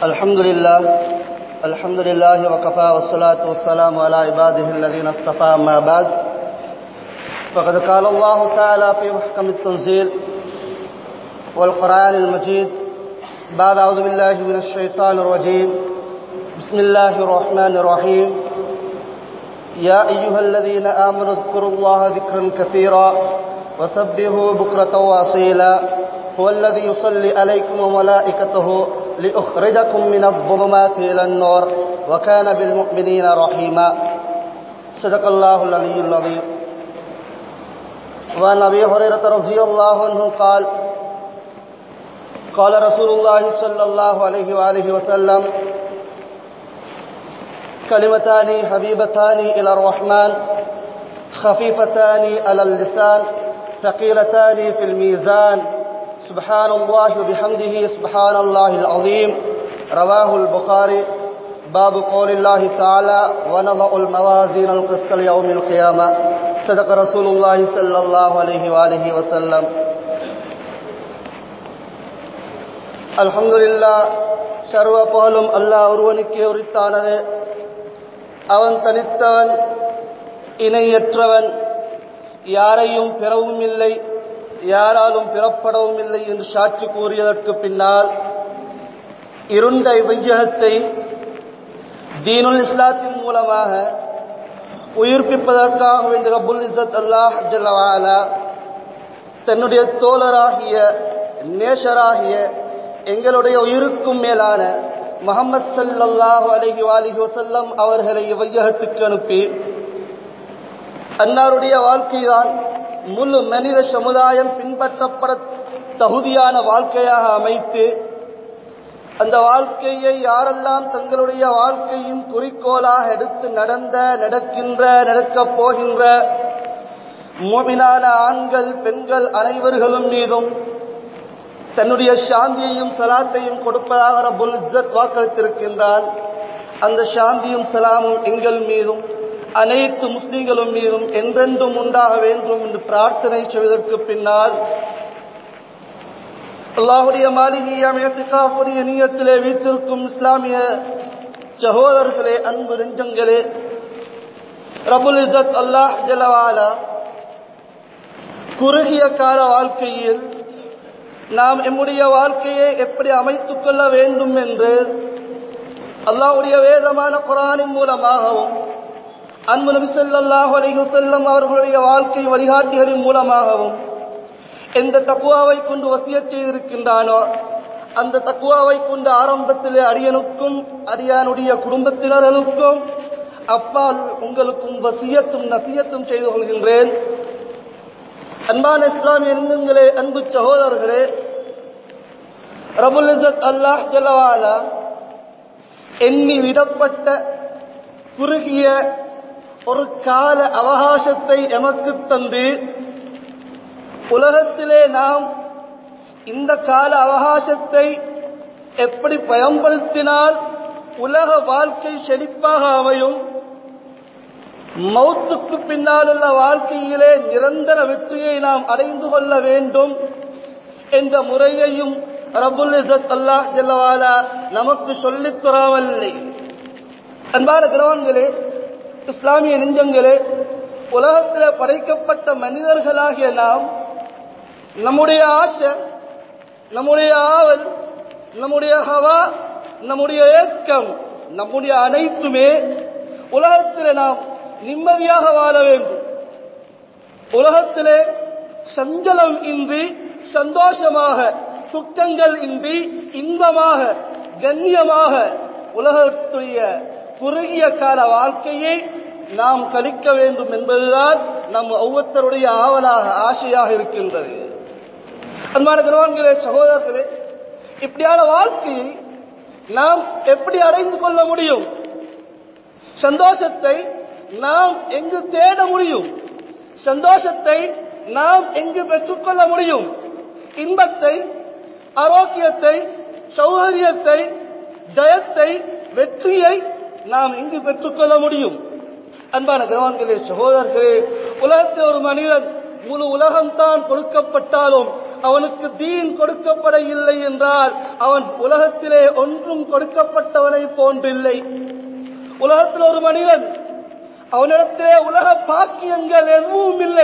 الحمد لله الحمد لله وكفى والصلاة والسلام على عباده الذين اصطفى أما بعد فقد قال الله تعالى في محكم التنزيل والقرآن المجيد بعد أعوذ بالله من الشيطان الرجيم بسم الله الرحمن الرحيم يا أيها الذين آمنوا اذكروا الله ذكرا كثيرا وسبحوا بكرة وأصيلا هو الذي يصلي عليكم وملائكته لأخرجكم من الظلمات إلى النور وكان بالمؤمنين رحيما صدق الله العلي العظيم وعن أبي هريرة رضي الله عنه قال قال رسول الله صلى الله عليه وآله وسلم كلمتان حبيبتان إلى الرحمن خفيفتان على اللسان ثقيلتان في الميزان سبحان الله وبحمده سبحان الله العظيم رواه البخاري باب قول الله تعالى ونضع الموازين القسط ليوم القيامة صدق رسول الله صلى الله عليه وآله وسلم الحمد لله சர்வ புகழும் அல்லாஹ் ஒருவனுக்கே உரித்தானது அவன் தனித்தவன் இணையற்றவன் யாரையும் பெறவும் இல்லை யாராலும் பெறப்படவும் இல்லை என்று சாட்சி கூறியதற்கு பின்னால் இருண்ட விஜயத்தை தீனுல் இஸ்லாத்தின் மூலமாக உயிர்ப்பிப்பதற்காக வேண்டிய ரபுல் இசத் அல்லாஹ் ஜல்லவாலா தன்னுடைய தோழராகிய நேசராகிய எங்களுடைய உயிருக்கும் மேலான முகமது சல்லாஹு அலஹி வாலிஹி வசல்லம் அவர்களை வையகத்துக்கு அனுப்பி அன்னாருடைய வாழ்க்கைதான் முழு மனித சமுதாயம் பின்பற்றப்பட தகுதியான வாழ்க்கையாக அமைத்து அந்த வாழ்க்கையை யாரெல்லாம் தங்களுடைய வாழ்க்கையின் குறிக்கோளாக எடுத்து நடந்த நடக்கின்ற நடக்கப் போகின்ற மோபினான ஆண்கள் பெண்கள் அனைவர்களும் மீதும் தன்னுடைய சாந்தியையும் சலாத்தையும் கொடுப்பதாக ரபுல் இஸ்ஸத் வாக்களித்திருக்கின்றான் அந்த சாந்தியும் சலாமும் எங்கள் மீதும் அனைத்து முஸ்லிம்களும் மீதும் என்றென்றும் உண்டாக வேண்டும் என்று பிரார்த்தனை செய்வதற்கு பின்னால் அல்லாஹுடைய மாளிகையை அமையத்துக்காவுடைய நீயத்திலே வீட்டிற்கும் இஸ்லாமிய சகோதரர்களே அன்பு நெஞ்சங்களே ரபுல் இசத் அல்லாஹ் ஜலவாலா குறுகிய கால வாழ்க்கையில் நாம் எம்முடைய வாழ்க்கையை எப்படி அமைத்துக் கொள்ள வேண்டும் என்று அல்லாஹுடைய வேதமான குரானின் மூலமாகவும் அன்பு நபி சொல்லாஹு அலைஹு செல்லம் அவர்களுடைய வாழ்க்கை வழிகாட்டிகளின் மூலமாகவும் எந்த தக்குவாவை கொண்டு வசிய செய்திருக்கின்றானோ அந்த தக்குவாவை கொண்டு ஆரம்பத்திலே அரியனுக்கும் அரியானுடைய குடும்பத்தினர்களுக்கும் அப்பால் உங்களுக்கும் வசியத்தும் நசியத்தும் செய்து கொள்கின்றேன் அன்பான இஸ்லாமிய நெஞ்சங்களே அன்பு சகோதரர்களே ரபுல் இசத் அல்லாஹ் ஜலவாலா எண்ணி விடப்பட்ட குறுகிய ஒரு கால அவகாசத்தை எமக்கு தந்து உலகத்திலே நாம் இந்த கால அவகாசத்தை எப்படி பயன்படுத்தினால் உலக வாழ்க்கை செழிப்பாக அமையும் மௌத்துக்கு பின்னால் உள்ள வாழ்க்கையிலே நிரந்தர வெற்றியை நாம் அடைந்து கொள்ள வேண்டும் என்ற முறையையும் ரபுல் இசத் அல்லாஹ் ஜல்லவாலா நமக்கு சொல்லித் தராமல்லை அன்பான கிரவன்களே இஸ்லாமிய நெஞ்சங்களே உலகத்தில் படைக்கப்பட்ட மனிதர்களாகிய நாம் நம்முடைய ஆசை நம்முடைய ஆவல் நம்முடைய ஹவா நம்முடைய ஏக்கம் நம்முடைய அனைத்துமே உலகத்தில் நாம் நிம்மதியாக வாழ வேண்டும் உலகத்திலே சஞ்சலம் இன்றி சந்தோஷமாக துக்கங்கள் இன்றி இன்பமாக கண்ணியமாக உலகத்துடைய குறுகிய கால வாழ்க்கையை நாம் கழிக்க வேண்டும் என்பதுதான் நம் ஒவ்வொருத்தருடைய ஆவலாக ஆசையாக இருக்கின்றது அன்பான கிரவான்களே சகோதரர்களே இப்படியான வாழ்க்கையை நாம் எப்படி அடைந்து கொள்ள முடியும் சந்தோஷத்தை நாம் எங்கு தேட முடியும் சந்தோஷத்தை நாம் எங்கு பெற்றுக்கொள்ள முடியும் இன்பத்தை ஆரோக்கியத்தை சௌகரியத்தை ஜயத்தை வெற்றியை நாம் எங்கு பெற்றுக்கொள்ள முடியும் அன்பான கிரவான்களே சகோதரர்களே உலகத்தில் ஒரு மனிதன் முழு உலகம்தான் கொடுக்கப்பட்டாலும் அவனுக்கு தீன் கொடுக்கப்பட இல்லை என்றால் அவன் உலகத்திலே ஒன்றும் கொடுக்கப்பட்டவனை போன்றில்லை உலகத்தில் ஒரு மனிதன் அவனிடத்திலே உலக பாக்கியங்கள் எதுவும் இல்லை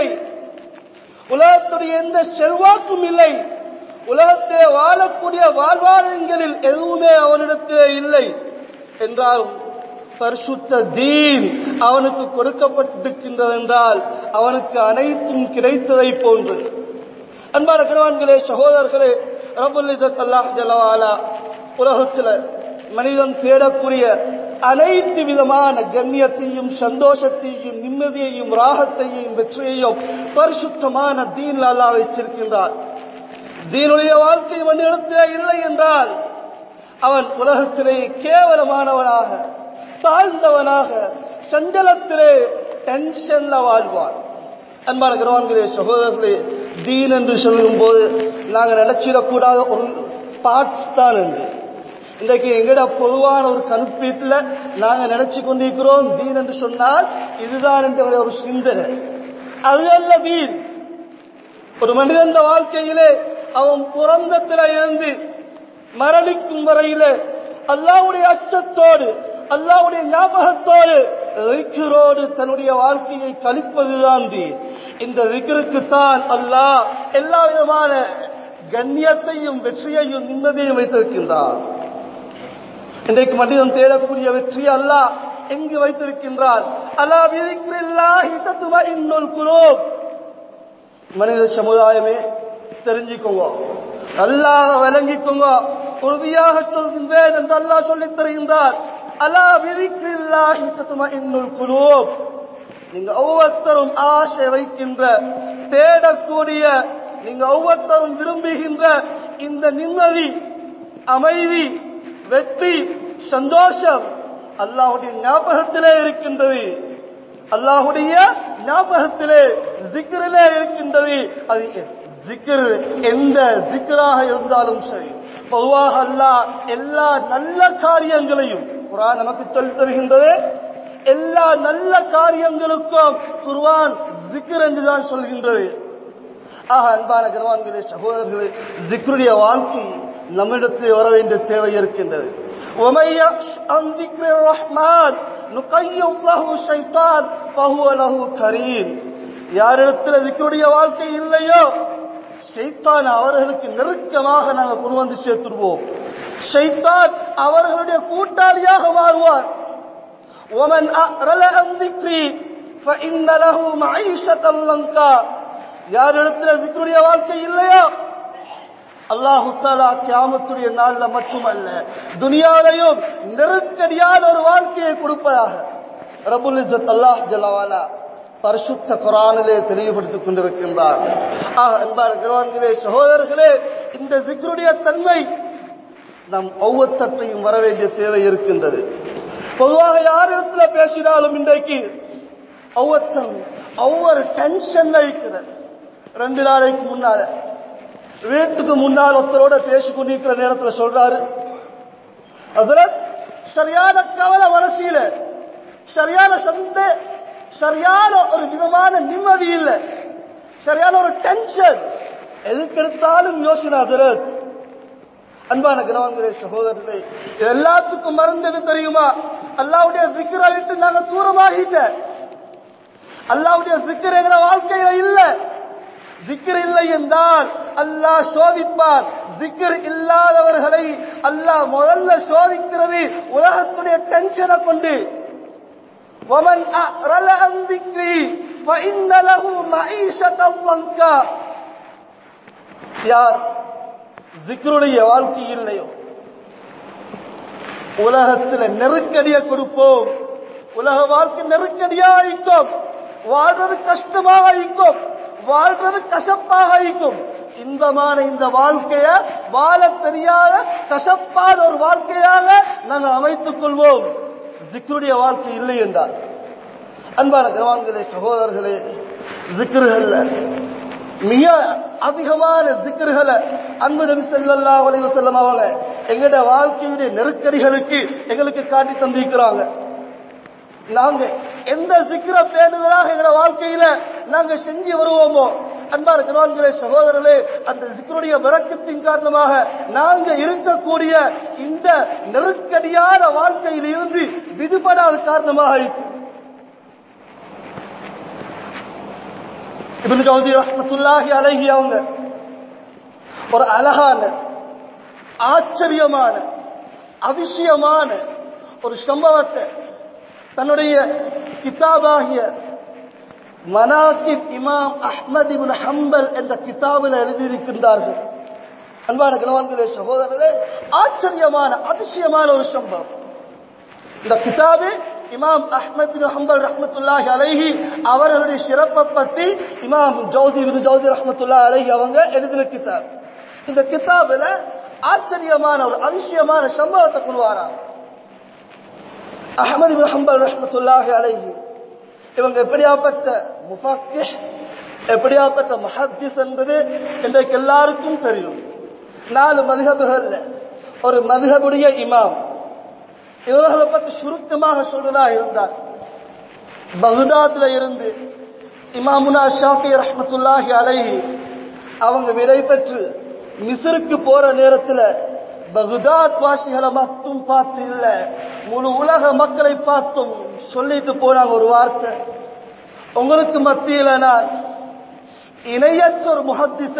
உலகத்துடைய எந்த செல்வாக்கும் இல்லை உலகத்திலே வாழக்கூடிய வாழ்வாதாரங்களில் எதுவுமே அவனிடத்திலே இல்லை என்றாலும் பரிசுத்த தீன் அவனுக்கு கொடுக்கப்பட்டிருக்கின்றது என்றால் அவனுக்கு அனைத்தும் கிடைத்ததை போன்று அன்பான கிரவான்களே சகோதரர்களே ரபுல் அல்லாஹ் ஜலவாலா உலகத்தில் மனிதன் தேடக்கூடிய அனைத்து விதமான கண்ணியத்தையும் சந்தோஷத்தையும் நிம்மதியையும் ராகத்தையும் வெற்றியையும் பரிசுத்தமான தீன் அல்லா வைத்திருக்கின்றார் தீனுடைய வாழ்க்கை மனிதத்திலே இல்லை என்றால் அவன் உலகத்திலே கேவலமானவனாக தாழ்ந்தவனாக சஞ்சலத்திலே டென்ஷன்ல வாழ்வான் அன்பான கிரவான்களே சகோதரர்களே தீன் என்று சொல்லும் போது நாங்கள் நினைச்சிடக்கூடாத ஒரு பார்ட்ஸ் தான் என்று இன்றைக்கு எங்கட பொதுவான ஒரு கருப்பீட்டில் நாங்க நினைச்சு கொண்டிருக்கிறோம் தீன் என்று சொன்னால் இதுதான் என்ற ஒரு சிந்தனை அது அல்ல தீன் ஒரு மனிதன் வாழ்க்கையிலே அவன் புறந்தத்தில் இருந்து மரணிக்கும் வரையிலே அல்லாவுடைய அச்சத்தோடு அல்லாவுடைய ஞாபகத்தோடு ரிக்கரோடு தன்னுடைய வாழ்க்கையை கழிப்பதுதான் தீன் இந்த ரிக்கருக்குத்தான் அல்லாஹ் எல்லா விதமான கண்ணியத்தையும் வெற்றியையும் நிம்மதியையும் வைத்திருக்கின்றார் இன்றைக்கு மனிதன் தேடக்கூடிய வெற்றி அல்லாஹ் எங்கு வைத்திருக்கின்றார் அல்லா விதிக்கிறில்லாஹி தத்துவ இன்னொல் குலோப் மனித சமுதாயமே தெரிஞ்சுக்கோங்க நல்லாக விளங்கிக்கோங்க உறுதியாக சொல்கின்றேன் என்று அல்லாஹ் சொல்லித் தருகின்றார் அலா விதிக்கிறில்லாஹி தத்துவ இன்னொல் குலோப் நீங்க ஒவ்வொருத்தரும் ஆசை வைக்கின்ற தேடக்கூடிய நீங்க ஒவ்வொருத்தரும் விரும்புகின்ற இந்த நிம்மதி அமைதி வெற்றி சந்தோஷம் அல்லாஹுடைய ஞாபகத்திலே இருக்கின்றது அல்லாஹுடைய ஞாபகத்திலே ஜிக்கிரிலே இருக்கின்றது அது ஜிக்கிர் எந்த ஜிக்கராக இருந்தாலும் சரி பொதுவாக அல்லாஹ் எல்லா நல்ல காரியங்களையும் குரான் நமக்கு சொல்லித் தருகின்றது எல்லா நல்ல காரியங்களுக்கும் குர்வான் ஜிக்கர் என்றுதான் சொல்கின்றது ஆக அன்பான கனவான்களே சகோதரர்களே ஜிக்ருடைய வாழ்க்கை நம்மிடத்தில் வர வேண்டிய தேவை இருக்கின்றது யாரிடத்தில் திக்கருடைய வாழ்க்கை இல்லையோ ஷைத்தான் அவர்களுக்கு நெருக்கமாக நாங்கள் கொண்டு வந்து சேர்த்துருவோம் ஷைத்தான் அவர்களுடைய கூட்டாளியாக மாறுவார் ومن أعرل عن ذكري فإن له معيشة لنكا யாரிடத்துல திக்ருடைய வாழ்க்கை இல்லையோ அல்லாஹு தாலா கியாமத்துடைய நாள்ல மட்டுமல்ல துனியாலையும் நெருக்கடியான ஒரு வாழ்க்கையை கொடுப்பதாக ரபுல் இஸ்ஸத் அல்லாஹ் ஜல்லவாலா பரிசுத்த குரானிலே தெளிவுபடுத்திக் கொண்டிருக்கின்றார் ஆக அன்பான கிரவான்களே சகோதரர்களே இந்த ஜிக்ருடைய தன்மை நம் ஒவ்வொருத்தையும் வர வேண்டிய தேவை இருக்கின்றது பொதுவாக யாரிடத்துல பேசினாலும் இன்றைக்கு ஒவ்வொருத்தரும் ஒவ்வொரு டென்ஷன் இருக்கிறது ரெண்டு நாளைக்கு முன்னால வீட்டுக்கு முன்னால் ஒருத்தரோட பேசி கொண்டிருக்கிற நேரத்தில் சொல்றாரு அதுல சரியான கவலை மனசியில சரியான சந்த சரியான ஒரு விதமான நிம்மதி இல்லை சரியான ஒரு டென்ஷன் எதுக்கு எடுத்தாலும் யோசனை அதிரத் அன்பான கிரவங்களே சகோதரர்களே எல்லாத்துக்கும் மருந்து தெரியுமா அல்லாவுடைய சிக்கரை விட்டு நாங்க தூரமாகிட்ட அல்லாவுடைய சிக்கர் எங்க வாழ்க்கையில இல்ல ஜிக்கர் இல்லை என்றால் அல்லாஹ் சோதிப்பார் ஜிக்கர் இல்லாதவர்களை அல்லாஹ் முதல்ல சோதிக்கிறது உலகத்துடைய டென்ஷனை கொண்டு ومن أعرل عن ذكري فإن له معيشة ضنكا யார் ஜிக்ருடைய வாழ்க்கை இல்லையோ உலகத்தில் நெருக்கடியை கொடுப்போம் உலக வாழ்க்கை நெருக்கடியா இருக்கும் வாழ்றது கஷ்டமாக இருக்கும் வாழ்றது கசப்பாக இருக்கும் இன்பமான இந்த வாழ்க்கைய வாழ தெரியாத கசப்பான ஒரு வாழ்க்கையாக நாங்கள் அமைத்துக் கொள்வோம் ஜிக்ருடைய வாழ்க்கை இல்லை என்றார் அன்பான கிரவான்களே சகோதரர்களே ஜிக்ருகள்ல மிக அதிகமான ஜிக்கர்களை அன்பு நபி செல்லல்லா வலைவ செல்லம் அவங்க எங்கட வாழ்க்கையுடைய நெருக்கடிகளுக்கு எங்களுக்கு காட்டி தந்திருக்கிறாங்க நாங்க எந்த சிக்கிர பேணுதலாக எங்களோட வாழ்க்கையில நாங்க செஞ்சு வருவோமோ அன்பான கணவான்களே சகோதரர்களே அந்த ஜிக்ருடைய விரக்கத்தின் காரணமாக நாங்க இருக்கக்கூடிய இந்த நெருக்கடியான வாழ்க்கையில் இருந்து விடுபடாத காரணமாக இருக்கு இப்னு ஜௌதி ரஹ்மத்துல்லாஹி அலைஹி அவங்க ஒரு அழகான ஆச்சரியமான அதிசயமான ஒரு சம்பவத்தை தன்னுடைய கிதாபாகிய மனாக்கிப் இமாம் அஹ்மத் இப்னு ஹம்பல் என்ற கிதாபில் எழுதியிருக்கின்றார்கள் அன்பான கணவான்களே சகோதரர்களே ஆச்சரியமான அதிசயமான ஒரு சம்பவம் இந்த கிதாபு இமாம் அஹ்மத் பின் ஹம்பல் ரஹ்மத்துல்லாஹி அலைஹி அவர்களுடைய சிறப்பை பத்தி இமாம் ஜௌதி பின் ஜௌதி ரஹ்மத்துல்லாஹி அலைஹி அவங்க எழுதின கிதாப் இந்த கிதாபில் ஆச்சரியமான ஒரு அதிசயமான சம்பவத்தை கொள்வாராம் அஹமது பின் ஹம்பல் ரஹ்மத்துல்லாஹி அலைஹி இவங்க எப்படியாப்பட்ட முஃபக்கிஹ் எப்படியாப்பட்ட மஹத்திஸ் என்பது இன்றைக்கு எல்லாருக்கும் தெரியும் நாலு மதுகபுகள்ல ஒரு மதுகபுடைய இமாம் இவர்களை பற்றி சுருக்கமாக சொல்றதா இருந்தார் பகுதாத்ல இருந்து இமாமுனா ஷாஃபி ரஹ்மத்துல்லாஹி அலைஹி அவங்க விடை பெற்று மிஸ்ருக்கு போற நேரத்துல பகுதாத் வாசிகளை மட்டும் பார்த்து இல்ல முழு உலக மக்களை பார்த்தும் சொல்லிட்டு போனாங்க ஒரு வார்த்தை உங்களுக்கு மத்தியில நான் இணையற்ற ஒரு முஹத்திச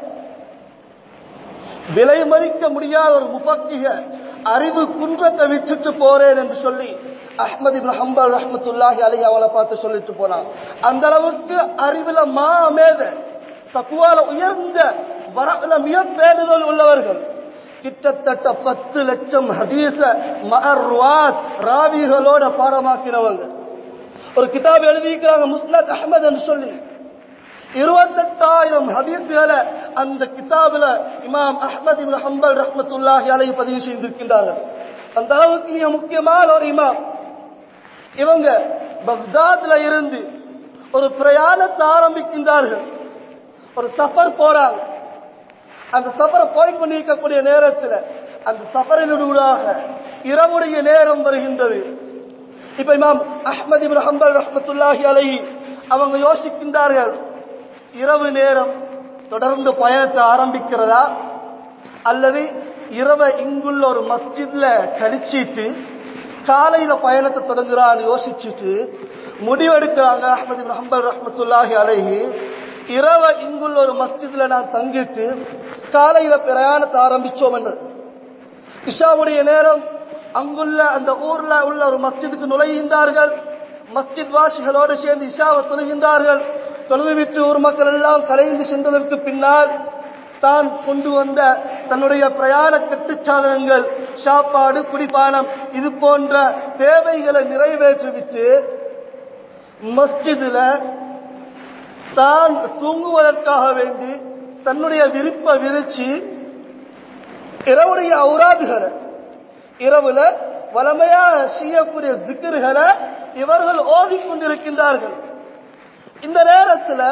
விலை மதிக்க முடியாத ஒரு முபக்கிக அறிவு குன்றத்தை விட்டுட்டு போறேன் என்று சொல்லி அஹ்மது இப்னு ஹம்பல் ரஹ்மத்துல்லாஹி அலைஹி அவளை பார்த்து சொல்லிட்டு போனான் அந்த அளவுக்கு அறிவுல மாமேத தக்குவால உயர்ந்த வரல மிக பேருதல் உள்ளவர்கள் கிட்டத்தட்ட பத்து லட்சம் ஹதீச மஹர்வாத் ராவிகளோட பாடமாக்கினவங்க ஒரு கிதாப் எழுதியிருக்கிறாங்க முஸ்னத் அஹமது என்று சொல்லி இருபத்தெட்டாயிரம் ஹதீஸ்களை அந்த கிதாபில் இமாம் அஹ்மத் இப்னு ஹம்பல் ரஹ்மத்துல்லாஹி அலைஹி பதிவு செய்திருக்கின்றார்கள் அந்த அளவுக்கு மிக முக்கியமான ஒரு இமாம் இவங்க பக்தாத்ல இருந்து ஒரு பிரயாணத்தை ஆரம்பிக்கின்றார்கள் ஒரு சஃபர் போறாங்க அந்த சஃபரை போய்கொண்டிருக்கக்கூடிய நேரத்தில் அந்த சஃபரினூடாக இரவுடைய நேரம் வருகின்றது இப்ப இமாம் அஹ்மத் இப்னு ஹம்பல் ரஹ்மத்துல்லாஹி அலைஹி அவங்க யோசிக்கின்றார்கள் இரவு நேரம் தொடர்ந்து பயணத்தை ஆரம்பிக்கிறதா அல்லது இரவை இங்குள்ள ஒரு மஸ்ஜித்ல கழிச்சிட்டு காலையில பயணத்தை தொடங்குறான்னு யோசிச்சுட்டு முடிவெடுக்கிறாங்க அஹமது இப்னு ஹம்பல் ரஹ்மத்துல்லாஹி அலைஹி இரவை இங்குள்ள ஒரு மஸ்ஜித்ல நான் தங்கிட்டு காலையில பிரயாணத்தை ஆரம்பிச்சோம் என்று இஷாவுடைய நேரம் அங்குள்ள அந்த ஊர்ல உள்ள ஒரு மஸ்ஜிதுக்கு நுழைகின்றார்கள் மஸ்ஜித் வாசிகளோடு சேர்ந்து இஷாவை தொழுகின்றார்கள் தொழுதுவிட்டு ஊர் மக்கள் எல்லாம் கலைந்து சென்றதற்கு பின்னால் தான் கொண்டு வந்த தன்னுடைய பிரயாண கட்டுச்சாதனங்கள் சாப்பாடு குடிப்பானம் இது போன்ற தேவைகளை நிறைவேற்றிவிட்டு மஸ்ஜிதுல தான் தூங்குவதற்காக வேண்டி தன்னுடைய விருப்ப விரிச்சு இரவுடைய அவுராதுகளை இரவுல வளமையாக செய்யக்கூடிய சிக்கர்களை இவர்கள் ஓதிக்கொண்டிருக்கின்றார்கள் இந்த நேரத்தில்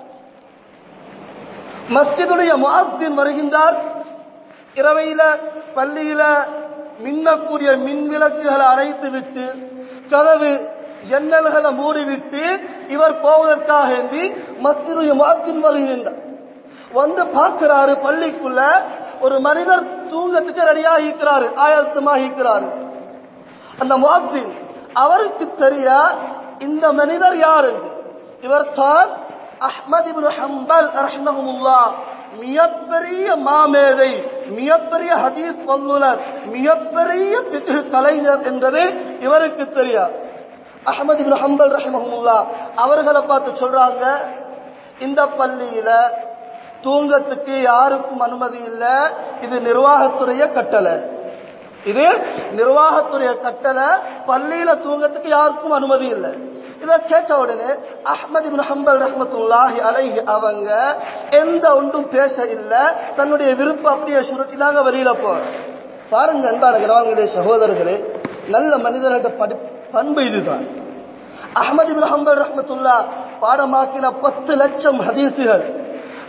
மஸ்ஜிதுடைய முஹத்தின் வருகின்றார் இரவையில பள்ளியில மின்னக்கூடிய மின் விளக்குகளை அணைத்து விட்டு கதவு ஜன்னல்களை மூடிவிட்டு இவர் போவதற்காக வேண்டி மஸ்ஜிதுடைய முஹத்தின் வருகின்றார் வந்து பார்க்கிறாரு பள்ளிக்குள்ள ஒரு மனிதர் தூங்கத்துக்கு ரெடியாக இருக்கிறாரு ஆயத்தமாக இருக்கிறாரு அந்த முஹத்தின் அவருக்கு தெரிய இந்த மனிதர் யார் என்று இவர் தான் அஹ்மத் இப்னு ஹம்பல் ரஹ்மஹுல்லா மிகப்பெரிய மாமேதை மிகப்பெரிய ஹதீஸ் வல்லுனர் மிகப்பெரிய பிக்கு கலைஞர் என்பது இவருக்கு தெரியாது அஹமது இப்னு ஹம்பல் ரஹ்மஹுல்லா அவர்களை பார்த்து சொல்றாங்க இந்த பள்ளியில தூங்கத்துக்கு யாருக்கும் அனுமதி இல்லை இது நிர்வாகத்துடைய கட்டளை இது நிர்வாகத்துடைய கட்டளை பள்ளியில தூங்கத்துக்கு யாருக்கும் அனுமதி இல்லை இதை கேட்ட உடனே அஹ்மது இப்னு ஹம்பல் ரஹ்மத்துல்லாஹி அலைஹி அவங்க எந்த ஒன்றும் பேச இல்ல தன்னுடைய விருப்பம் அப்படியே சுருட்டினாங்க வெளியில போ பாருங்க அன்பான கிரகங்களே சகோதரர்களே நல்ல மனிதர்கிட்ட படி பண்பு இதுதான் அஹ்மது இப்னு ஹம்பல் ரஹ்மத்துல்லா பாடமாக்கின பத்து லட்சம் ஹதீசுகள்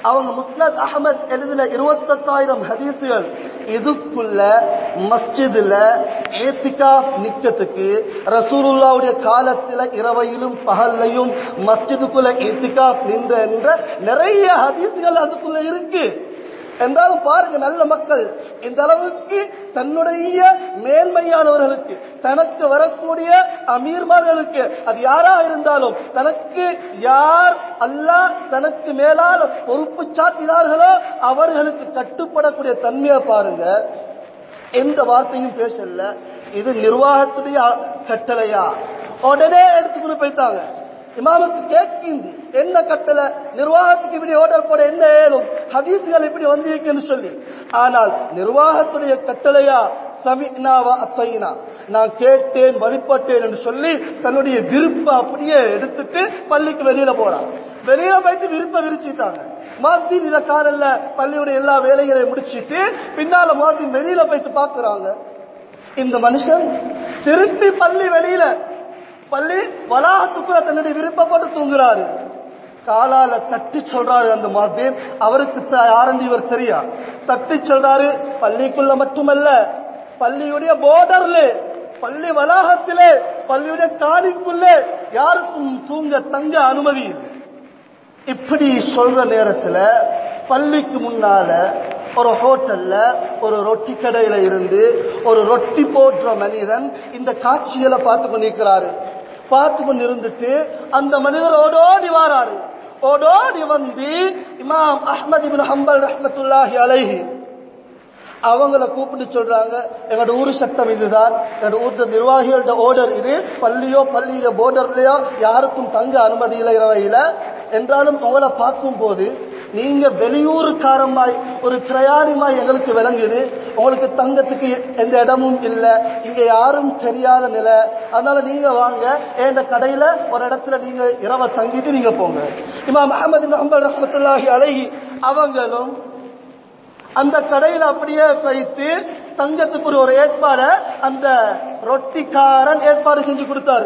அவங்க முஸ்னத் அகமத் எழுதின இருபத்தெட்டாயிரம் ஹதீசுகள் இதுக்குள்ள மஸ்ஜிதுல ஏத்திகாஃப் நிக்கத்துக்கு ரசூலுல்லாவுடைய காலத்துல இரவையிலும் பகல்லையும் மஸ்ஜிதுக்குள்ள ஏத்திகாஃப் நின்ற என்ற நிறைய ஹதீசுகள் அதுக்குள்ள இருக்கு என்றாலும் பாருங்க நல்ல மக்கள் இந்த அளவுக்கு தன்னுடைய மேன்மையானவர்களுக்கு தனக்கு வரக்கூடிய அமீர்மார்களுக்கு அது யாரா இருந்தாலும் தனக்கு யார் அல்லாஹ் தனக்கு மேலால் பொறுப்பு சாட்டினார்களோ அவர்களுக்கு கட்டுப்படக்கூடிய தன்மையை பாருங்க எந்த வார்த்தையும் பேசல இது நிர்வாகத்துடைய கட்டளையா உடனே எடுத்துக்கொண்டு போய்த்தாங்க இமாமுக்கு கேட்கிந்து என்ன கட்டளை நிர்வாகத்துக்கு இப்படி ஆர்டர் போட என்ன ஏலும் ஹதீசுகள் இப்படி வந்திருக்குன்னு சொல்லி ஆனால் நிர்வாகத்துடைய கட்டளையா சமினாவா அத்தைனா நான் கேட்டேன் வழிபட்டேன் என்று சொல்லி தன்னுடைய விருப்பம் அப்படியே எடுத்துட்டு பள்ளிக்கு வெளியில போறான் வெளியில போயிட்டு விருப்ப விரிச்சிட்டாங்க மாத்தின் இத காரல்ல பள்ளியுடைய எல்லா வேலைகளையும் முடிச்சிட்டு பின்னால மாத்தின் வெளியில போயிட்டு பாக்குறாங்க இந்த மனுஷன் திருப்பி பள்ளி வெளியில பள்ளி வளாகத்துக்குள்ள தன்னுடைய விருப்பப்பட்டு தூங்குறாரு காலால தட்டி சொல்றாரு அந்த மாதிரி அவருக்கு யாருன்னு இவர் தெரியா தட்டி சொல்றாரு பள்ளிக்குள்ள மட்டுமல்ல பள்ளியுடைய போர்டர்ல பள்ளி வளாகத்திலே பள்ளியுடைய காணிக்குள்ளே யாருக்கும் தூங்க தங்க அனுமதி இல்லை இப்படி சொல்ற நேரத்துல பள்ளிக்கு முன்னால ஒரு ஹோட்டல்ல ஒரு ரொட்டி கடையில இருந்து ஒரு ரொட்டி போடுற மனிதன் இந்த காட்சிகளை பார்த்து கொண்டிருக்கிறாரு பார்த்து கொண்டு இருந்துட்டு அந்த மனிதர் ஓடோடி வாராரு ஓடோடி வந்து இமாம் அஹ்மது இபின் ஹம்பல் ரஹமத்துல்லாஹி அலைஹி அவங்கள கூப்பிட்டு சொல்றாங்க எங்களோட ஊரு சட்டம் இதுதான் எங்களோட ஊர்ல நிர்வாகிகளோட ஓர்டர் இது பள்ளியோ பள்ளியில போர்டர்லயோ யாருக்கும் தங்க அனுமதி இல்லை இரவையில என்றாலும் உங்களை பார்க்கும் போது நீங்க வெளியூருக்காரமாய் ஒரு பிரயாணிமாய் எங்களுக்கு விளங்குது உங்களுக்கு தங்கத்துக்கு எந்த இடமும் இல்லை இங்க யாரும் தெரியாத நிலை அதனால நீங்க வாங்க இந்த கடையில ஒரு இடத்துல நீங்க இரவ தங்கிட்டு நீங்க போங்க இமாம் அஹமது அம்பல் ரஹமத்துல்லாஹி அழகி அவங்களும் அந்த கடையில் அப்படியே வைத்து தங்கத்துக்கு ஒரு ஏற்பாட அந்த ரொட்டிக்காரன் ஏற்பாடு செஞ்சு கொடுத்தாரு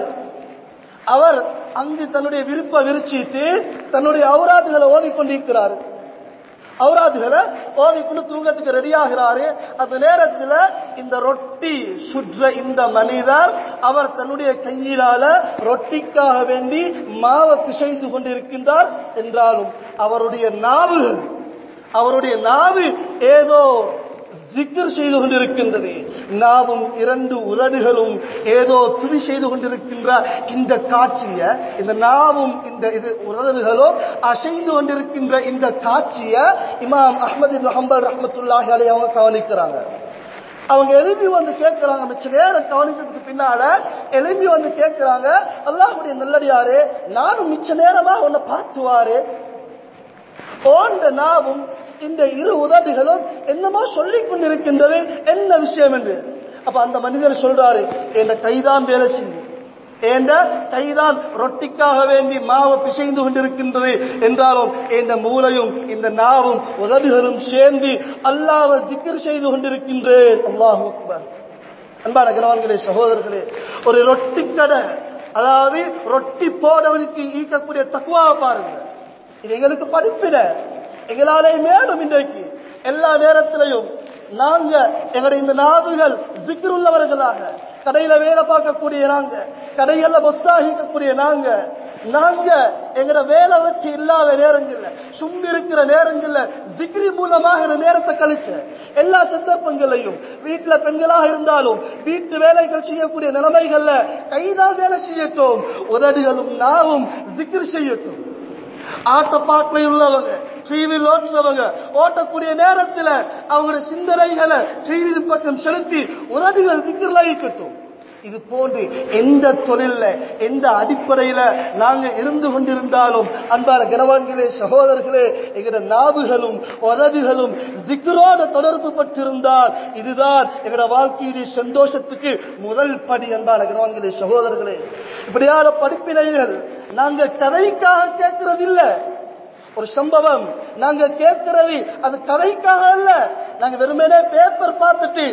அவர் அங்கு தன்னுடைய விருப்ப விரிச்சிட்டு தன்னுடைய அவுராதுகளை ஓதிக்கொண்டிருக்கிறார் அவுராதுகளை ஓதிக்கொண்டு தூங்கத்துக்கு ரெடி ஆகிறாரு அந்த நேரத்தில் இந்த ரொட்டி சுற்ற இந்த மனிதர் அவர் தன்னுடைய கையிலால ரொட்டிக்காக வேண்டி மாவை பிசைந்து கொண்டிருக்கின்றார் என்றாலும் அவருடைய நாவு அவருடைய நாவு ஏதோ ஜிக்கர் செய்து கொண்டிருக்கின்றது நாவும் இரண்டு உதடுகளும் ஏதோ துதி செய்து கொண்டிருக்கின்ற இந்த காட்சிய இந்த நாவும் இந்த இது உதடுகளும் அசைந்து கொண்டிருக்கின்ற இந்த காட்சிய இமாம் அஹமது ஹம்பல் ரஹமத்துல்லாஹி அலை அவங்க கவனிக்கிறாங்க அவங்க எழுப்பி வந்து கேட்கிறாங்க மிச்ச நேரம் கவனிச்சதுக்கு பின்னால எழுப்பி வந்து கேட்கிறாங்க அல்லாஹுடைய நல்லடியாரு நானும் மிச்ச நேரமா உன்னை பார்த்துவாரு ஓண்ட நாவும் இந்த இரு உதடுகளும் என்னமோ சொல்லிக் கொண்டிருக்கின்றது என்ன விஷயம் என்று அப்ப அந்த மனிதர் சொல்றாரு என் கைதான் வேலை செய்யும் ஏண்ட கைதான் ரொட்டிக்காக வேண்டி மாவு பிசைந்து கொண்டிருக்கின்றது என்றாலும் இந்த மூளையும் இந்த நாவும் உதடுகளும் சேர்ந்து அல்லாஹ் திக்கர் செய்து கொண்டிருக்கின்றேன் அல்லாஹ் அக்பர் அன்பான கனவான்களே சகோதரர்களே ஒரு ரொட்டி கடை அதாவது ரொட்டி போடவனுக்கு ஈக்கக்கூடிய தக்குவாவை பாருங்க இது எங்களுக்கு படிப்பின எங்களாலே மேலும் இன்றைக்கு எல்லா நேரத்திலையும் நாங்க எங்களுடைய இந்த நாவுகள் உள்ளவர்களாக கடையில வேலை பார்க்கக்கூடிய நாங்க கடையில பொஸ்ஸாகிக்கக்கூடிய நாங்க நாங்க எங்கட வேலை வச்சு இல்லாத நேரங்கள்ல சும்மி இருக்கிற நேரங்கள்ல திக்ரி மூலமாக இந்த நேரத்தை கழிச்ச எல்லா சந்தர்ப்பங்களையும் வீட்டுல பெண்களாக இருந்தாலும் வீட்டு வேலைகள் செய்யக்கூடிய நிலைமைகள்ல கைதான் வேலை செய்யட்டும் உதடுகளும் நாவும் திக்ரி செய்யட்டும் ஆட்ட பாட்டில் உள்ளவங்க டிவியில் ஓட்டுறவங்க ஓட்டக்கூடிய நேரத்தில் அவங்களுடைய சிந்தனைகளை டிவியின் பக்கம் செலுத்தி உதவிகள் திக்கலாகிக்கட்டும் இது போன்று எந்த தொழில எந்த அடிப்படையில நாங்க இருந்து கொண்டிருந்தாலும் அன்பான கனவான்களே சகோதரர்களே எங்கட நாவுகளும் உதவிகளும் திக்கரோட தொடர்பு பட்டிருந்தால் இதுதான் எங்கட வாழ்க்கையுடைய சந்தோஷத்துக்கு முதல் படி அன்பான கனவான்களே சகோதரர்களே இப்படியான படிப்பினைகள் நாங்க கதைக்காக கேட்கறது இல்ல ஒரு சம்பவம் நாங்க கேட்கிறது அது கதைக்காக அல்ல நாங்க வெறுமனே பேப்பர் பார்த்துட்டு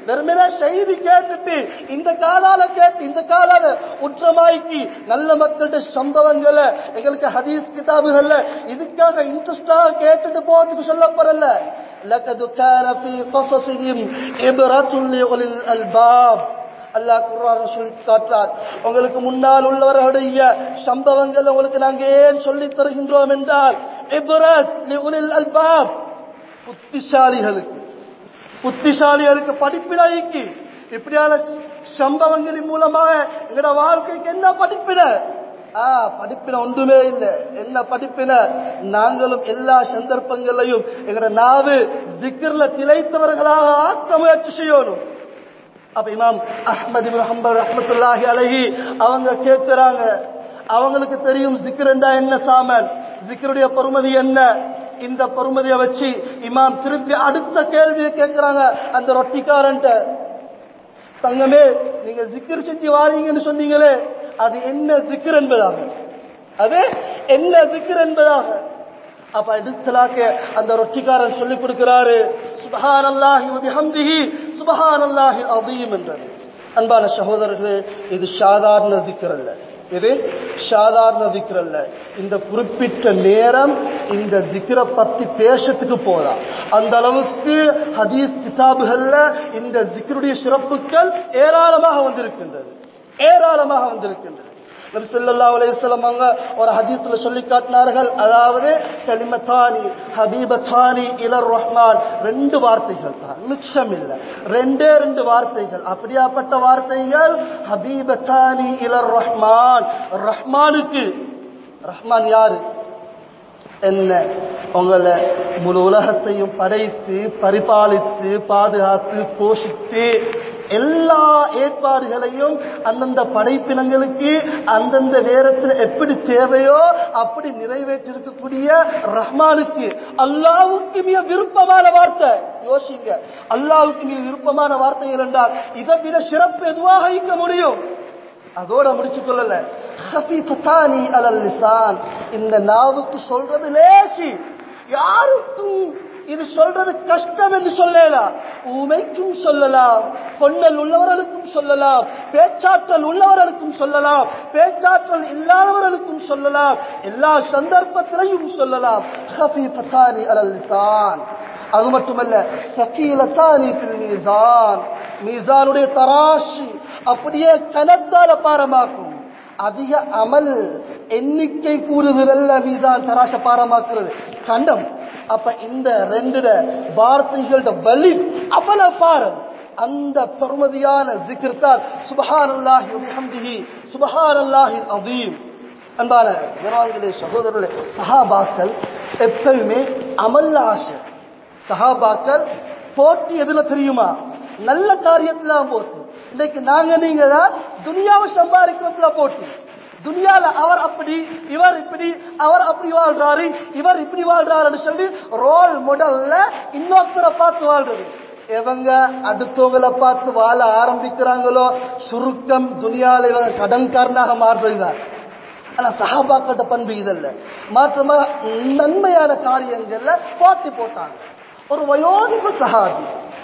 வெறுமனே செய்தி கேட்டுட்டு இந்த காலால கேட்டு இந்த காலால உற்றமாய்க்கு நல்ல மக்கள்கிட்ட சம்பவங்களை எங்களுக்கு ஹதீஸ் கிதாபுகள்ல இதுக்காக இன்ட்ரெஸ்டாக கேட்டுட்டு போறதுக்கு சொல்லப்படல لقد كان في قصصهم عبرة لأولي الألباب அல்லாஹ் குர்ஆன் சொல்லி காட்டுறார் உங்களுக்கு முன்னால் உள்ளவர்களுடைய சம்பவங்கள் உங்களுக்கு நாங்க ஏன் சொல்லி தருகின்றோம் என்றால் இப்ரத் லிஉலில் அல்பாப் புத்திசாலிகளுக்கு புத்திசாலிகளுக்கு படிப்பினைக்கு இப்படியான சம்பவங்களின் மூலமாக எங்களோட வாழ்க்கைக்கு என்ன படிப்பின ஆ படிப்பின ஒன்றுமே இல்லை என்ன படிப்பின நாங்களும் எல்லா சந்தர்ப்பங்களையும் எங்களோட நாவு திக்ர்ல திளைத்தவர்களாக ஆக்க முயற்சி செய்யணும் அப்ப இமாம் அஹ்மது இப்னு ஹம்பல் ரஹ்மத்துல்லாஹி அலைஹி அவங்க கேட்கிறாங்க அவங்களுக்கு தெரியும் ஜிக்ரண்டா என்ன சாமன் ஜிக்ருடைய பொறுமதி என்ன இந்த பொறுமதியை வச்சு இமாம் திருப்பி அடுத்த கேள்வியை கேட்கிறாங்க அந்த ரொட்டிக்காரன்ட்ட தங்கமே நீங்க ஜிக்ர் செஞ்சு வாரீங்கன்னு சொன்னீங்களே அது என்ன ஜிக்ர் என்பதாக அது என்ன ஜிக்ர் என்பதாக அப்ப அடுத்தலாக்க அந்த ரொட்டிக்காரன் சொல்லி கொடுக்கிறாரு சுபஹானல்லாஹி வபிஹம்திஹி சுபஹானல்லாஹி அதீம் என்றது அன்பான சகோதரர்களே இது சாதாரண திக்ர் அல்ல இது சாதாரண திக்ர் அல்ல இந்த குறிப்பிட்ட நேரம் இந்த திக்ர பத்தி பேசத்துக்கு போதா அந்த அளவுக்கு ஹதீஸ் கிதாபுகள்ல இந்த திக்ருடைய சிறப்புகள் ஏராளமாக வந்திருக்கின்றது ஏராளமாக வந்திருக்கின்றது நபி ஸல்லல்லாஹு அலைஹி வஸல்லம் அவங்க ஒரு ஹதீஸ்ல சொல்லி காட்டினார்கள் அதாவது கலிமத்தானி ஹபீபத்தானி இலர் ரஹ்மான் ரெண்டு வார்த்தைகள் தான் மிச்சம் இல்ல ரெண்டே ரெண்டு வார்த்தைகள் அப்படியாப்பட்ட வார்த்தைகள் ஹபீபத்தானி இலர் ரஹ்மான் ரஹ்மானுக்கு ரஹ்மான் யாரு என்ன உங்களை முழு உலகத்தையும் படைத்து பரிபாலித்து பாதுகாத்து போஷித்து எல்லா ஏற்பாடுகளையும் அந்தந்த படைப்பினங்களுக்கு அந்தந்த நேரத்தில் எப்படி தேவையோ அப்படி நிறைவேற்றிருக்கக்கூடிய ரஹ்மானுக்கு அல்லாவுக்கு மிக விருப்பமான வார்த்தை யோசிங்க அல்லாவுக்கு மிக விருப்பமான வார்த்தைகள் என்றால் இதை விட சிறப்பு எதுவாக இருக்க முடியும் அதோட முடிச்சு கொள்ளல ஹபீபத்தானி அலல் லிசான் இந்த நாவுக்கு சொல்றது லேசி யாருக்கும் இது சொல்றது கஷ்டம் என்று சொல்லலாம் ஊமைக்கும் சொல்லலாம் கொண்டல் உள்ளவர்களுக்கும் சொல்லலாம் பேச்சாற்றல் உள்ளவர்களுக்கும் சொல்லலாம் பேச்சாற்றல் இல்லாதவர்களுக்கும் சொல்லலாம் எல்லா சந்தர்ப்பத்திலையும் சொல்லலாம் ஹபீபத்தானி அலல் லிசான் அது மட்டுமல்ல சக்கீலத்தானி பில் மீசான் மீசானுடைய தராஷி அப்படியே கனத்தால பாரமாக்கும் அதிக அமல் எண்ணிக்கை கூறுதல் மீதான் தராச பாரமாக்குறது கண்டம் அப்ப இந்த ரெண்டு வார்த்தைகளோட வலி அவல பாரம் அந்த பெருமதியான ஜிக்ர் தான் சுபஹான் அல்லாஹி பிஹம்திஹி சுபஹான் அல்லாஹி அதீம் அன்பான ஜனவான்களே சகோதரர்களே சஹாபாக்கள் எப்பவுமே அமல்ல ஆசை சஹாபாக்கள் போட்டி எதுல தெரியுமா நல்ல காரியத்துல போட்டி இன்னைக்கு நாங்க நீங்க தான் துனியாவை சம்பாதிக்கிறதுல போட்டி துனியால அவர் அப்படி இவர் இப்படி அவர் அப்படி வாழ்றாரு இவர் இப்படி வாழ்றாருன்னு சொல்லி ரோல் மாடல்ல இன்னொருத்தரை பார்த்து வாழ்றது இவங்க அடுத்தவங்களை பார்த்து வாழ ஆரம்பிக்கிறாங்களோ சுருக்கம் துனியால இவங்க கடன்காரனாக மாறுறதுதான் ஆனா சஹாபாக்கிட்ட பண்பு இதல்ல மாற்றமா நன்மையான காரியங்கள்ல போட்டி போட்டாங்க ஒரு வயோதிப சஹாபி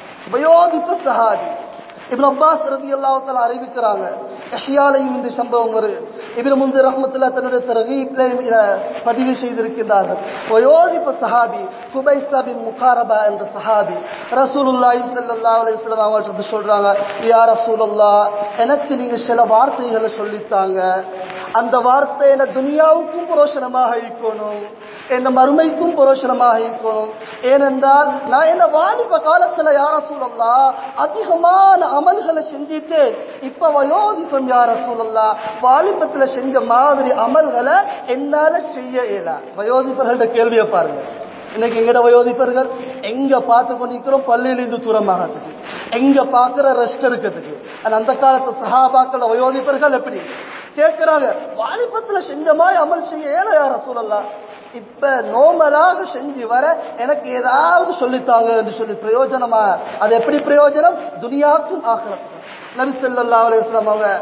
வயோதிப சஹாபி இப்னு அப்பாஸ் ரலியல்லாஹு தஆலா அறிவிக்கிறாங்க இஹ்யாலையும் இந்த சம்பவம் வருது இப்னு முன்சிர் ரஹ்மத்துல்லாஹ் தன்னுடைய தர்கீப்லையும் இத பதிவு செய்திருக்கிறார்கள் வயோதிப சஹாபி குபைஸா பின் முகாரபா என்ற சஹாபி ரசூலுல்லாஹி ஸல்லல்லாஹு அலைஹி வஸல்லம் அவங்கள்ட்ட சொல்றாங்க யா ரசூலுல்லாஹ் எனக்கு நீங்க சில வார்த்தைகளை சொல்லித்தாங்க அந்த வார்த்தை என்ன துனியாவுக்கும் புரோஷனமாக இருக்கணும் என்ன மறுமைக்கும் புரோஷனமாக இருக்கணும் ஏனென்றால் நான் என்ன வாலிப காலத்துல யார சூழல்லா அதிகமான அமல்களை செஞ்சுட்டு இப்ப வயோதிபம் யார சூழல்லா வாலிபத்துல செஞ்ச மாதிரி அமல்களை என்னால செய்ய இயல வயோதிபர்கள்ட்ட கேள்வியை பாருங்க இன்னைக்கு எங்கட வயோதிபர்கள் எங்க பார்த்து கொண்டிருக்கிறோம் பள்ளியிலிருந்து தூரமாகிறதுக்கு எங்க பார்க்கிற ரெஸ்ட் எடுக்கிறதுக்கு ஆனா அந்த காலத்து சகாபாக்கள் வயோதிபர்கள் எப்படி கேட்கிறாங்க வாலிபத்துல செஞ்ச மாதிரி அமல் செய்ய ஏல யார சூழல்லாம் இப்ப நோமலாக செஞ்சு வர எனக்கு ஏதாவது சொல்லித்தாங்க என்று சொல்லி பிரயோஜனமா அது எப்படி பிரயோஜனம் துனியாக்கும் ஆகிறதுக்கும் நபி ஸல்லல்லாஹு அலைஹி வஸல்லம் அவங்க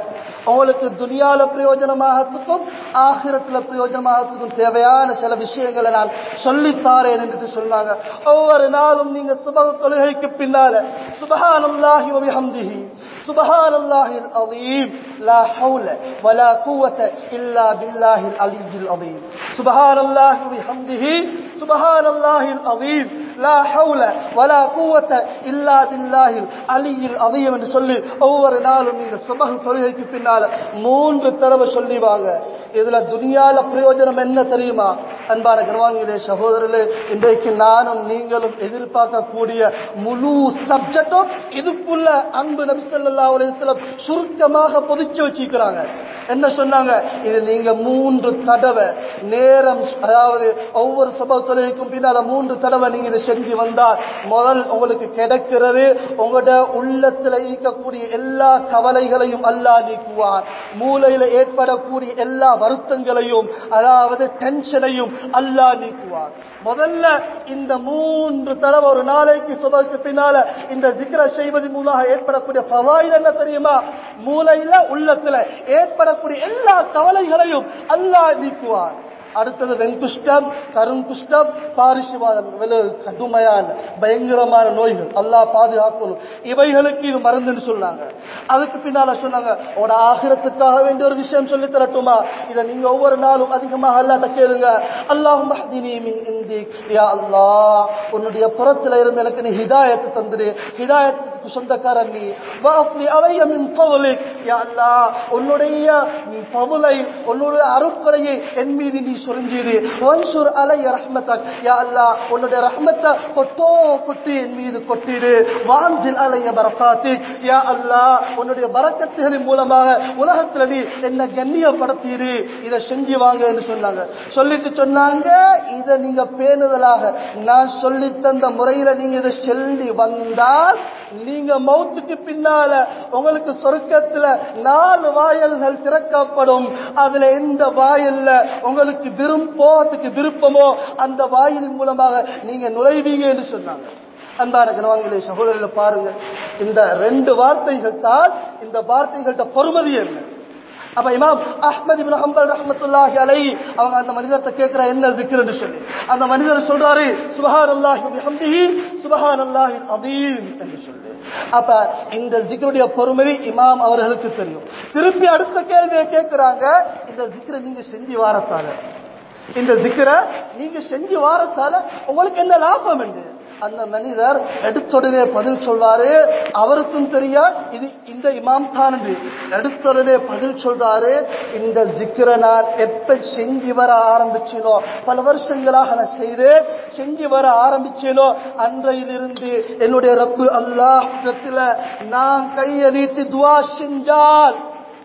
உங்களுக்கு துனியால பிரயோஜனமாகத்துக்கும் ஆகிரத்துல பிரயோஜனமாகத்துக்கும் தேவையான சில விஷயங்களை நான் சொல்லித்தாரேன் என்று சொன்னாங்க ஒவ்வொரு நாளும் நீங்க சுப தொழுகைக்கு பின்னால சுபஹானல்லாஹி வ பிஹம்திஹி سبحان الله العظيم لا حول ولا قوة إلا بالله العلي العظيم سبحان الله وبحمده سبحان الله العظيم لا حول ولا قوة إلا بالله العلي العظيم என்று சொல்லி ஒவ்வொரு நாளும் நீங்க சுபஹ தொழுகைக்கு பின்னால மூன்று தடவை சொல்லி வாங்க இதுல துனியால பிரயோஜனம் என்ன தெரியுமா அன்பான கர்வாங்கிதே சகோதரர்களே இன்றைக்கு நானும் நீங்களும் எதிர்பார்க்கக்கூடிய முழு சப்ஜெக்டும் இதுக்குள்ள அன்பு நபி ஸல்லல்லாஹு அலைஹி வஸல்லம் சுருக்கமாக பொதிச்சு வச்சிருக்கிறாங்க என்ன சொன்னாங்க இது நீங்க மூன்று தடவை நேரம் அதாவது ஒவ்வொரு சபை தொழிலுக்கும் பின்னால மூன்று தடவை நீங்க இதை செஞ்சு வந்தால் முதல் உங்களுக்கு கிடைக்கிறது உங்களோட உள்ளத்துல ஈக்கக்கூடிய எல்லா கவலைகளையும் அல்லாஹ் நீக்குவார் மூளையில ஏற்படக்கூடிய எல்லா வருத்தங்களையும் அதாவது டென்ஷனையும் அல்லாஹ் நீக்குவார் முதல்ல இந்த மூன்று தடவை ஒரு நாளைக்கு சுபக்கு பின்னால இந்த ஜிக்ர செய்வது மூலமாக ஏற்படக்கூடிய பவாயில் என்ன தெரியுமா மூளையில உள்ளத்துல ஏற்படக்கூடிய எல்லா கவலைகளையும் அல்லாஹ் நீக்குவார் அடுத்தது வெண்குஷ்டம் கருங்குஷ்டம் பாரிசுவாதம் இவ்வளவு கடுமையான பயங்கரமான நோய்கள் அல்லாஹ் பாதுகாக்கணும் இவைகளுக்கு இது மருந்துன்னு சொன்னாங்க அதுக்கு பின்னால சொன்னாங்க உங்களோட ஆகிரத்துக்காக வேண்டிய ஒரு விஷயம் சொல்லி தரட்டுமா இதை நீங்க ஒவ்வொரு நாளும் அதிகமாக அல்லாட்ட கேளுங்க அல்லாஹ் மஹ்தினி மின் இந்திக் யா அல்லாஹ் உன்னுடைய புறத்துல இருந்து எனக்கு நீ ஹிதாயத்தை தந்துடு ஹிதாயத்துக்கு சொந்தக்காரன் நீ வாஃப்லி அலைய மின் ஃபضلிக் யா அல்லாஹ் உன்னுடைய பவுலை உன்னுடைய அருட்கொடையை என் மீது நீ சொரிஞ்சீரு வன்சுர் அலைய ரஹ்மத்தக் யா அல்லாஹ் உன்னுடைய ரஹ்மத்தை கொட்டோ கொட்டி என் மீது கொட்டிடு வாஞ்சில் அலைய பரக்காத்தி யா அல்லாஹ் உன்னுடைய பரக்கத்துகளின் மூலமாக உலகத்துல நீ என்ன கண்ணியப்படுத்திடு இதை செஞ்சு வாங்க என்று சொன்னாங்க சொல்லிட்டு சொன்னாங்க இதை நீங்க பேணுதலாக நான் சொல்லி தந்த முறையில நீங்க இதை சொல்லி வந்தால் நீங்க மௌத்துக்கு பின்னால உங்களுக்கு சொர்க்கத்துல நாலு வாயல்கள் திறக்கப்படும் அதுல எந்த வாயல்ல உங்களுக்கு விரும் போகிறதுக்கு விருப்பமோ அந்த வாயிலின் மூலமாக நீங்க நுழைவீங்க என்று சொன்னாங்க அன்பான கனவாங்களே சகோதரர்களை பாருங்க இந்த ரெண்டு வார்த்தைகள் தான் இந்த வார்த்தைகள்கிட்ட பொறுமதி என்ன அப்ப இமாம் அஹ்மத் இப்னு ஹம்பல் ரஹ்மத்துல்லாஹி அலைஹி அவங்க அந்த மனிதர்ட்ட கேக்குற என்ன திக்ருன்னு சொல்லி அந்த மனிதர் சொல்றாரு சுபஹானல்லாஹி பிஹம்திஹி சுபஹானல்லாஹி அதீம் என்று சொல்லி அப்ப இந்த ஜிக்ருடைய பொறுமதி இமாம் அவர்களுக்கு தெரியும் திருப்பி அடுத்த கேள்வியை கேட்கிறாங்க இந்த ஜிக்ரை நீங்க செஞ்சு வாரத்தால இந்த ஜிக்ரை நீங்க செஞ்சு வாரத்தால உங்களுக்கு என்ன லாபம் என்று அந்த மனிதர் எடுத்தொடனே பதில் சொல்வாரு அவருக்கும் தெரியா இது இந்த இமாம் தான் என்று எடுத்தொடனே பதில் சொல்றாரு இந்த ஜிக்ர நான் எப்ப செஞ்சு வர ஆரம்பிச்சேனோ பல வருஷங்களாக நான் செய்து செஞ்சு வர ஆரம்பிச்சேனோ அன்றையிலிருந்து என்னுடைய ரப்பு அல்லாஹ் நான் கையை நீட்டி துவா செஞ்சால்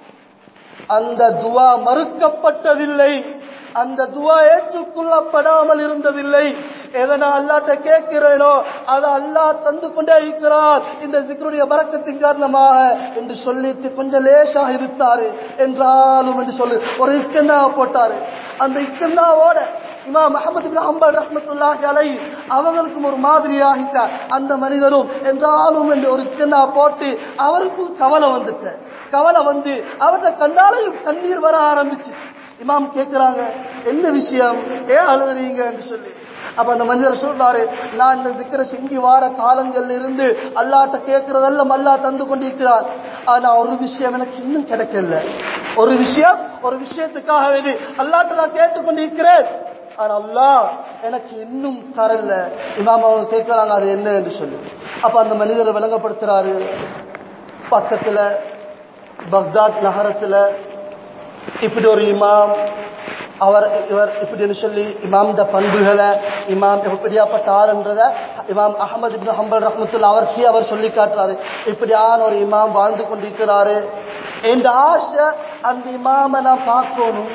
அந்த துவா மறுக்கப்பட்டதில்லை அந்த துவா ஏற்றுக்கொள்ளப்படாமல் இருந்ததில்லை எதை நான் அல்லாட்ட கேட்கிறேனோ அதை அல்லாஹ் தந்து கொண்டே இருக்கிறார் இந்த சிக்கருடைய பறக்கத்தின் காரணமாக என்று சொல்லிட்டு கொஞ்சம் லேசாக இருத்தாரு என்றாலும் என்று சொல்லி ஒரு இக்கன்னா போட்டாரு அந்த இக்கன்னாவோட இமாம் அஹமது பின் ஹம்பல் ரஹ்மத்துல்லாஹி அலை அவங்களுக்கும் ஒரு மாதிரியாகிட்ட அந்த மனிதரும் என்றாலும் என்று ஒரு இக்கன்னா போட்டு அவருக்கும் கவலை வந்துட்ட கவலை வந்து அவர்கிட்ட கண்ணாலையும் கண்ணீர் வர ஆரம்பிச்சு இமாம் கேட்கிறாங்க என்ன விஷயம் ஏன் அழுதுறீங்க என்று சொல்லி அப்ப அந்த மனிதர் சொல்றாரு நான் இந்த திக்கரை செஞ்சு வார காலங்கள்ல இருந்து அல்லாட்ட கேட்கறதெல்லாம் அல்லா தந்து கொண்டிருக்கிறார் ஆனா ஒரு விஷயம் எனக்கு இன்னும் கிடைக்கல ஒரு விஷயம் ஒரு விஷயத்துக்காக வேண்டி அல்லாட்ட நான் கேட்டுக்கொண்டிருக்கிறேன் ஆனா அல்லாஹ் எனக்கு இன்னும் தரல இமாம் அவங்க கேட்கிறாங்க அது என்ன என்று சொல்லி அப்ப அந்த மனிதரை விளங்கப்படுத்துறாரு பக்கத்துல பக்தாத் நகரத்துல இப்படி ஒரு இமாம் அவர் இவர் இப்படின்னு சொல்லி இமாம்ட பண்புகளை இமாம் எப்படியாப்பட்ட ஆளுன்றத இமாம் அகமது இப்னு ஹம்பல் ரஹமத்துல்லா அவருக்கு அவர் சொல்லி காட்டுறாரு இப்படியான ஒரு இமாம் வாழ்ந்து கொண்டிருக்கிறாரு என் ஆசை அந்த இமாமை நான் பார்க்கணும்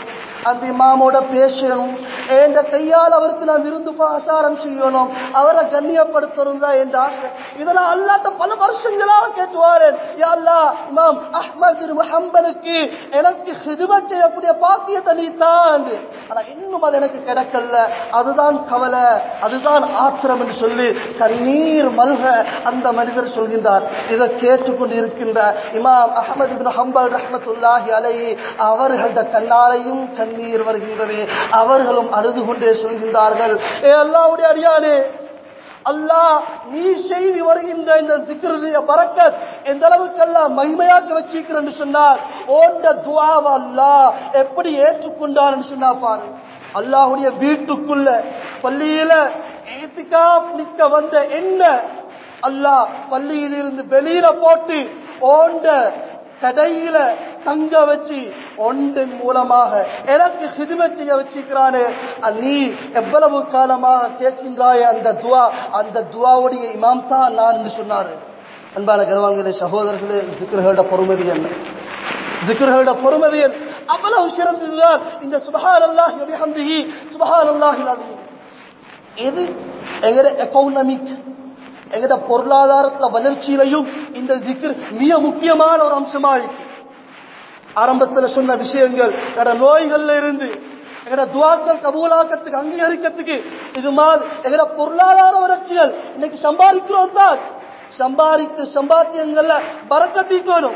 அந்த இமாமோட பேசணும் என்ற கையால் அவருக்கு நான் விருந்து பாசாரம் செய்யணும் அவரை கண்ணியப்படுத்தணும் தான் என்ற ஆசை இதெல்லாம் அல்லாட்ட பல வருஷங்களாக கேட்டுவாரேன் யா அல்லாஹ் இமாம் அஹ்மத் பின் முஹம்மதுக்கு எனக்கு ஹிதுமத் செய்யக்கூடிய பாக்கியத்தை நீ தான் ஆனா இன்னும் அது எனக்கு கிடைக்கல அதுதான் கவலை அதுதான் ஆத்திரம் என்று சொல்லி கண்ணீர் மல்க அந்த மனிதர் சொல்கின்றார் இதை கேட்டுக்கொண்டு இருக்கின்ற இமாம் அஹமது பின் ஹம்பல் ரஹ்மத்துல்லாஹி அலைஹி அவர்கள்ட கண்ணாலையும் கண்ணீர் வருகின்றது அவர்களும் அழுது கொண்டே சொல்கின்றார்கள் ஏ அல்லாவுடைய அடியானே அல்லாஹ் நீ செய்து வருகின்ற இந்த சிக்கருடைய பறக்கத் எந்த அளவுக்கு எல்லாம் மகிமையாக்க வச்சிருக்கிறேன்னு சொன்னார் ஓண்ட துவாவ அல்லாஹ் எப்படி ஏற்றுக்கொண்டான்னு சொன்னா பாரு அல்லாஹுடைய வீட்டுக்குள்ள பள்ளியில ஏத்துக்கா நிக்க வந்த என்ன அல்லாஹ் பள்ளியிலிருந்து வெளியில போட்டு ஓண்ட கடையில தங்க வச்சு ஒன்றின் மூலமாக எனக்கு ஹிதுமை செய்ய வச்சிருக்கிறானே நீ எவ்வளவு காலமாக கேட்கின்றாய அந்த துவா அந்த துவாவுடைய இமாம் தான் நான் என்று சொன்னாரு அன்பான கர்வாங்களே சகோதரர்களே சிக்கர்களோட பொறுமதி என்ன சிக்கர்களோட பொறுமதி அவ்வளவு சிறந்ததுதான் இந்த சுபஹான் அல்லாஹ் ஹம்திஹி சுபஹான் அல்லாஹில் அது எது எங்கட எக்கனாமிக் எங்கட பொருளாதாரத்துல வளர்ச்சியிலையும் இந்த திக்ர் மிக முக்கியமான ஒரு அம்சமா இருக்கு ஆரம்பத்துல சொன்ன விஷயங்கள் எங்கட நோய்கள்ல இருந்து எங்கட துவாக்கள் கபூலாக்கத்துக்கு அங்கீகரிக்கிறதுக்கு இது மாதிரி எங்கட பொருளாதார வளர்ச்சிகள் இன்னைக்கு சம்பாதிக்கிறோம் தான் சம்பாதித்த சம்பாத்தியங்கள்ல பறக்கத்தீக்கணும்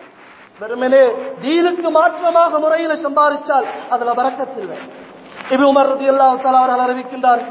வெறுமனே தீனுக்கு மாற்றமாக முறையில சம்பாதிச்சால் அதுல பறக்கத்தில்லை இபி உமர் ரதி அல்லாஹ் அவர்கள் அறிவிக்கின்றார்கள்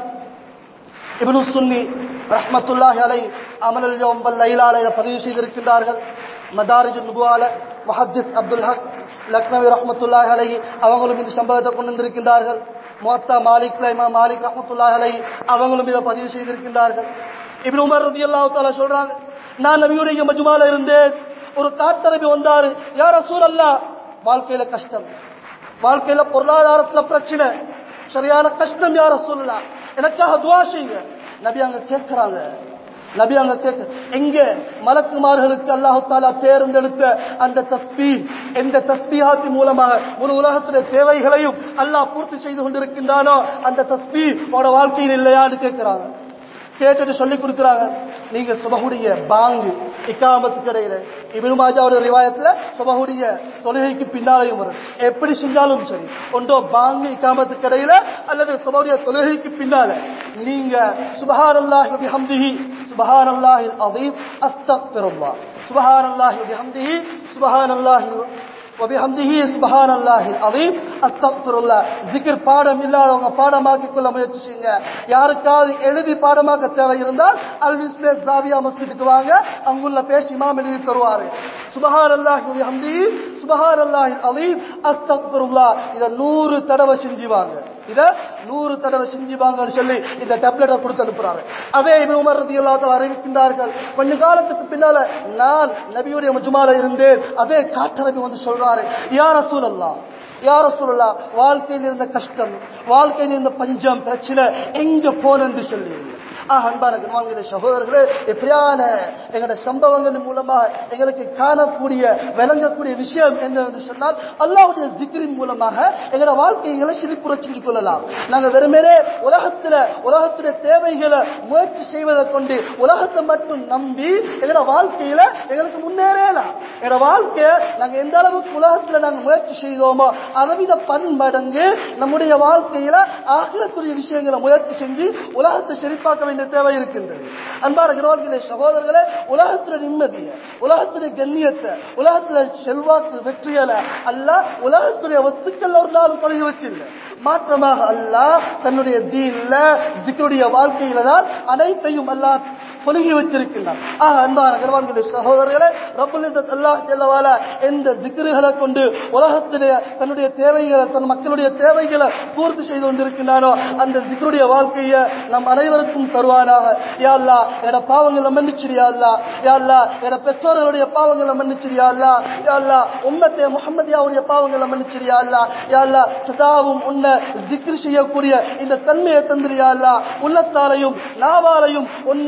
இப்னு சுன்னி ரஹ்மத்துல்லாஹி அலை அமலுல் யோம்பல் லைலால இதை பதிவு செய்திருக்கின்றார்கள் மதாரிஜ் நுபுவால முஹத்திஸ் அப்துல் ஹக் லக்னவி ரஹ்மத்துல்லாஹி அலை அவங்களும் இந்த சம்பவத்தை கொண்டு வந்திருக்கின்றார்கள் மொத்தா மாலிக் இமா மாலிக் ரஹ்மத்துல்லாஹி அலை அவங்களும் இதை பதிவு செய்திருக்கின்றார்கள் இப்னு உமர் ரதி அல்லாஹ் சொல்றாங்க நான் நபியுடைய மஜ்மால இருந்தேன் ஒரு காட்டரபி வந்தாரு யார சூழல்லா வாழ்க்கையில கஷ்டம் வாழ்க்கையில பொருளாதாரத்துல பிரச்சனை சரியான கஷ்டம் யார சொல்லலாம் எனக்காக துவா செய்யுங்க நபி அங்க கேட்கிறாங்க நபி அங்க கேட்க எங்க மலக்குமார்களுக்கு அல்லாஹு தாலா தேர்ந்தெடுத்த அந்த தஸ்பீ எந்த தஸ்பீஹாத்தி மூலமாக முழு உலகத்துடைய தேவைகளையும் அல்லாஹ் பூர்த்தி செய்து கொண்டிருக்கின்றானோ அந்த தஸ்பீ உன வாழ்க்கையில் இல்லையான்னு கேட்கிறாங்க கேட்டுட்டு சொல்லி கொடுக்குறாங்க நீங்க சுபகுடைய பாங்கு இக்காமத்துக்கு இடையில இபின் மாஜாவோட ரிவாயத்துல சுபகுடைய தொழுகைக்கு பின்னாலையும் வரும் எப்படி செஞ்சாலும் சரி ஒன்றோ பாங்கு இக்காமத்துக்கு இடையில அல்லது சுபகுடைய தொழுகைக்கு பின்னால நீங்க சுபஹான் அல்லாஹி பிஹம்திஹி சுபஹான் அல்லாஹி அதீம் அஸ்தக்ஃபிருல்லாஹ் சுபஹான் அல்லாஹி பிஹம்திஹி சுபஹான் அல்லாஹி وبحمده سبحان الله العظيم استغفر الله ذikr பாடம் இல்லாதவங்க பாடமாக்கிக் கொள்ள முயற்சி செய்யுங்க யாருக்காவது எழுதி பாடமாக்க தேவை இருந்தால் அல்விஸ்லே ஜாவியா மஸ்ஜிதுக்கு வாங்க அங்குள்ள பேசி இமாம் எழுதி தருவாரு சுபஹான் அல்லாஹி வபிஹம்திஹி சுபஹான் அல்லாஹில் அலீம் அஸ்தக்ஃபிருல்லாஹ் இத 100 தடவை செஞ்சு வாங்க இத நூறு தடவை செஞ்சு வாங்கன்னு சொல்லி இந்த டேப்லெட்டை கொடுத்து அனுப்புறாங்க அதே இபின் உமர் ரதியல்லாஹு தஆலா அறிவிக்கின்றார்கள் கொஞ்ச காலத்துக்கு பின்னால நான் நபியுடைய மஜ்மால இருந்தேன் அதே காட்டரபி வந்து சொல்றாரு யா ரசூலல்லாஹ் யா ரசூலல்லாஹ் வாழ்க்கையில் இருந்த கஷ்டம் வாழ்க்கையில் இருந்த பஞ்சம் பிரச்சனை எங்க போனன்னு சொல்லி ஆஹ் அன்பான கண்வாங்கிற சகோதரர்களே எப்படியான எங்களோட சம்பவங்கள் மூலமாக எங்களுக்கு காணக்கூடிய விளங்கக்கூடிய விஷயம் என்னன்னு சொன்னால் அல்லாவுடைய திக்ரின் மூலமாக எங்களோட வாழ்க்கைகளை சிரிப்புற செஞ்சு கொள்ளலாம் நாங்க வெறுமனே உலகத்துல உலகத்துடைய தேவைகளை முயற்சி செய்வதை கொண்டு உலகத்தை மட்டும் நம்பி எங்களோட வாழ்க்கையில எங்களுக்கு முன்னேறலாம் எங்களோட வாழ்க்கைய நாங்க எந்த அளவுக்கு உலகத்துல நாங்க முயற்சி செய்தோமோ அதை விட பன்மடங்கு நம்முடைய வாழ்க்கையில ஆகிரத்துடைய விஷயங்களை முயற்சி செஞ்சு உலகத்தை செழிப்பாக்க வேண்டிய தேவை இருக்கின்றது அன்பான கிரகங்களே சகோதரர்களே உலகத்துல நிம்மதிய உலகத்துடைய கண்ணியத்தை உலகத்துல செல்வாக்கு வெற்றியல அல்ல உலகத்துடைய வஸ்துக்கள் ஒரு நாள் பழகி வச்சில்ல மாற்றமாக அல்லாஹ் தன்னுடைய தீன்ல திக்கருடைய வாழ்க்கையில தான் அனைத்தையும் அல்லாஹ் பொலுகி வச்சிருக்கின்றான் ஆக அன்பான கர்வான்களே சகோதரர்களே ரப்புல் இஸ்ஸத் அல்லாஹ் ஜல்லவால எந்த திக்ருகளை கொண்டு உலகத்திலே தன்னுடைய தேவைகளை தன் மக்களுடைய தேவைகளை பூர்த்தி செய்து கொண்டிருக்கின்றானோ அந்த திக்ருடைய வாழ்க்கையை நம் அனைவருக்கும் தருவானாக யா அல்லாஹ் எட பாவங்களை மன்னிச்சிரியா அல்லாஹ் யா அல்லாஹ் எட பெற்றோர்களுடைய பாவங்களை மன்னிச்சிரியா அல்லாஹ் யா அல்லாஹ் உம்மத்தே முஹம்மதியாவுடைய பாவங்களை மன்னிச்சிரியா அல்லாஹ் யா அல்லாஹ் சதாவும் உன்னை திக்ரு செய்யக்கூடிய இந்த தன்மையை தந்திரியா அல்லாஹ் உள்ளத்தாலையும் நாவாலையும் உன்னை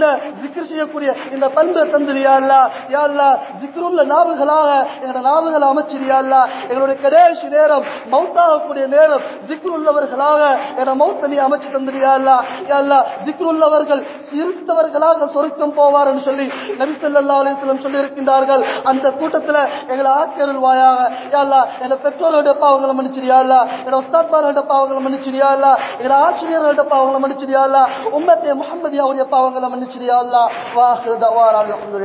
ஜிக்ர் செய்யக்கூடிய இந்த பண்பை தந்திரியா அல்லா யா அல்லா ஜிக்ருள்ள நாவுகளாக எங்களோட நாவுகளை அமைச்சிரியா அல்லா எங்களுடைய கடைசி நேரம் மௌத்தாகக்கூடிய நேரம் ஜிக்ருள்ளவர்களாக என மௌத்த நீ அமைச்சு தந்திரியா அல்லா யா அல்லா ஜிக்ருள்ளவர்கள் சிரித்தவர்களாக சொருக்கம் போவார் என்று சொல்லி நபி ஸல்லல்லாஹு அலைஹி வஸல்லம் சொல்லி இருக்கின்றார்கள் அந்த கூட்டத்துல எங்களை ஆக்கியருள்வாயாக யா அல்லா என் பெற்றோர்களுடைய பாவங்களை மன்னிச்சிரியா அல்லா என் உஸ்தாத்மார்களுடைய பாவங்களை மன்னிச்சிரியா அல்லா என் ஆசிரியர்களுடைய பாவங்களை மன்னிச்சிரியா அல்லா உம்மத்தே முஹம்மதியாவுடைய பாவங்களை மன்னிச்சிரியா அல்லா வாஹிரு தவாரா அல்ஹம்துலில்லாஹ்